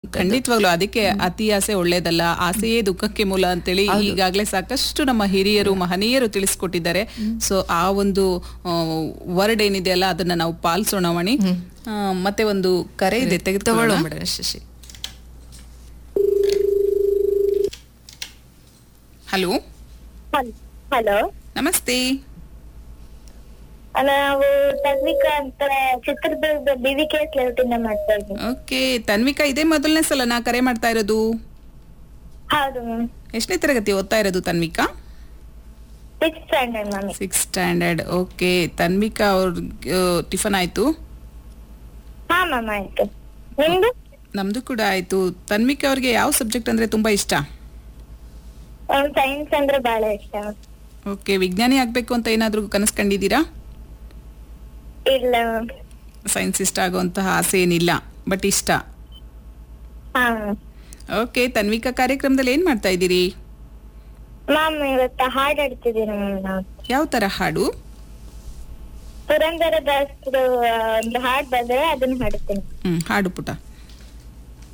ಖಂಡಿತವಾಗ್ಲು ಅದಕ್ಕೆ ಅತಿ ಆಸೆ ಒಳ್ಳೇದಲ್ಲ ಆಸೆಯೇ ದುಃಖಕ್ಕೆ ಮೂಲ ಅಂತೇಳಿ ಈಗಾಗಲೇ ಸಾಕಷ್ಟು ನಮ್ಮ ಹಿರಿಯರು ಮಹನೀಯರು ತಿಳಿಸ್ಕೊಟ್ಟಿದ್ದಾರೆ ಸೊ ಆ ಒಂದು ವರ್ಡ್ ಏನಿದೆಯಲ್ಲ ಅದನ್ನ ನಾವು ಪಾಲಿಸೋಣ ಮಣಿ ಆ, ಮತ್ತೆ ಒಂದು ಕರೆ ಇದೆ ತಗೊಳ್ಳೋ ತೆಗೆದುಕೊಳ್ಳೋಣ ಮೇಡಮ್ ಶಶಿ ಹಲೋ ಹಲೋ ನಮಸ್ತೆ ನಾವು ತನ್ವಿಕಾ ಅಂತ ಚಿತ್ರದುರ್ಗದ ಬಿ ವಿ ಕೆ ಎಸ್ ಲೇಔಟಿಂದ ಮಾಡ್ತಾ ಇದ್ದೀನಿ ಓಕೆ ತನ್ವಿಕಾ ಇದೇ ಮೊದಲನೇ ಸಲ ನಾ ಕರೆ ಮಾಡ್ತಾ ಇರೋದು ಹೌದು ಮ್ಯಾಮ್ ಎಷ್ಟನೇ ತರಗತಿ ಓದ್ತಾ ಇರೋದು Tanvika six standard ma'am six standard okay Tanvika ಅವ್ರ ಟಿಫನ್ ಆಯ್ತು ಹಾ ಮ್ಯಾಮ್ ಆಯ್ತು ನಿಮ್ದು ನಮ್ದು ಕೂಡ ಆಯ್ತು ತನ್ವಿಕಾ ಅವ್ರಿಗೆ ಯಾವ ಸಬ್ಜೆಕ್ಟ್ ಅಂದ್ರೆ ತುಂಬಾ ಇಷ್ಟ ಸೈನ್ಸ್ ಅಂದ್ರೆ ಬಹಳ ಇಷ್ಟ ಓಕೆ ವಿಜ್ಞಾನಿ ಆಗ್ಬೇಕು ಅಂತ ಏನಾದ್ರೂ ಕನಸು ಕಂಡಿದ್ದೀರಾ ಇಲ್ಲ ಮ್ಯಾಮ್ ಸೈನ್ಸ್ ಇಷ್ಟ ಆಗುವಂತಹ ಆಸೆ ಏನಿಲ್ಲ ಬಟ್ ಇಷ್ಟ ಹಾ ಓಕೆ ತನ್ವಿಕಾ ಕಾರ್ಯಕ್ರಮದಲ್ಲಿ ಏನ್ ಮಾಡ್ತಾ ಇದ್ದೀರಿ ಮ್ಯಾಮ್ ಇವತ್ತು ಹಾಡ್ ಹಾಡ್ತಿದ್ದೀನಿ ಮ್ಯಾಮ್ ನಾವು ಯಾವ ತರ ಹಾಡು ಪುರಂದರ ದಾಸರು ಒಂದು ಹಾಡ್ ಬಂದ್ರೆ ಅದನ್ನ ಹಾಡ್ತೀನಿ ಹ್ಮ್ ಹಾಡು ಪುಟ